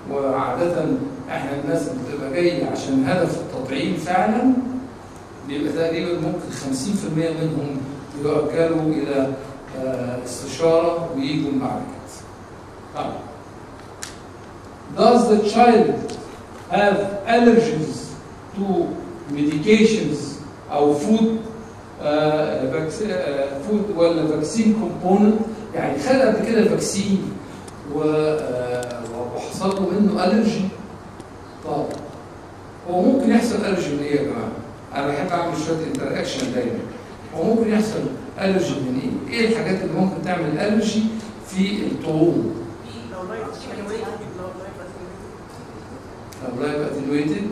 وعادة احنا الناس اللي بتبقى جاية عشان هدف التطعيم فعلا بيبقى تقريبا ممكن 50% منهم يؤجلوا إلى آه، استشارة ويجوا بعد كده. طيب. Does the child have allergies to medications أو food آه، vac- آه، food ولا vaccine component يعني خد قبل كده فاكسين و- آه، وحصل له منه الرجي طب هو ممكن يحصل الرجي من ايه يا جماعه؟ انا بحب اعمل شويه انتراكشن دايما هو ممكن يحصل الرجي من ايه؟ ايه الحاجات اللي ممكن تعمل الرجي في الطعوم؟ لو لايف اتنويتد لو لايف اتنويتد لو لايف اتنويتد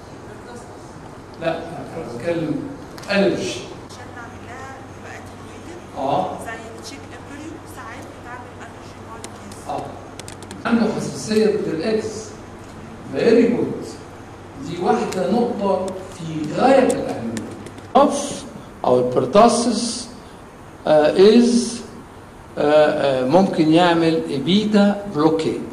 لا انا بتكلم الرجي عشان نعملها يبقى اتنويتد اه زي التشيك امبريو ساعات بتعمل الرجي مع الكيس اه عنده حساسيه للاكس فيري جود دي واحده نقطه في غايه الاهميه اوف او البرتاسس از ممكن يعمل بيتا بلوكيد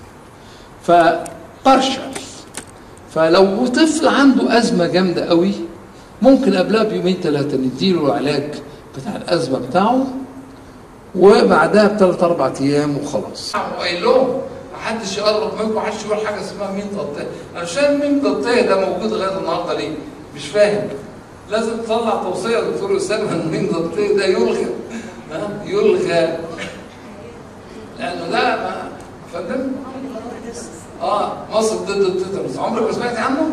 فبارشل فلو طفل عنده ازمه جامده قوي ممكن قبلها بيومين ثلاثه نديله العلاج بتاع الازمه بتاعه وبعدها بثلاث اربع ايام وخلاص. قايل لهم محدش يقرب منكم محدش يقول حاجه اسمها مين ضبطيه، انا مش فاهم مين ضبطيه ده موجود لغايه النهارده ليه؟ مش فاهم. لازم تطلع توصيه يا دكتور اسامه ان مين ضبطيه ده يلغى. ها؟ يلغى. لانه ده ما فندم؟ اه مصر ضد التترس، عمرك ما سمعت عنه؟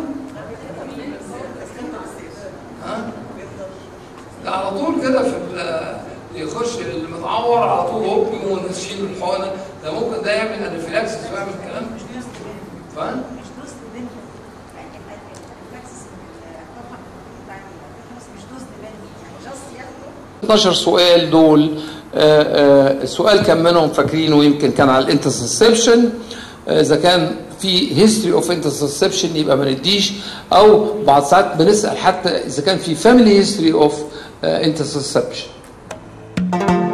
ها؟ ده على طول كده في ال- يخش المتعور على طول هوب يقوموا ناشيين الحقنه ده ممكن ده يعمل انفلاكسس ويعمل الكلام فاهم؟ مش دوز لبنت الفاكسس الطبع بتاع الفاكسس مش دوز لبنت يعني جاست ياخده 12 سؤال دول آه، آه، سؤال كان منهم فاكرينه يمكن كان على الانترسبشن اذا كان في هيستوري اوف انترسبشن يبقى ما نديش او بعض ساعات بنسال حتى اذا كان في فاميلي هيستوري اوف انترسبشن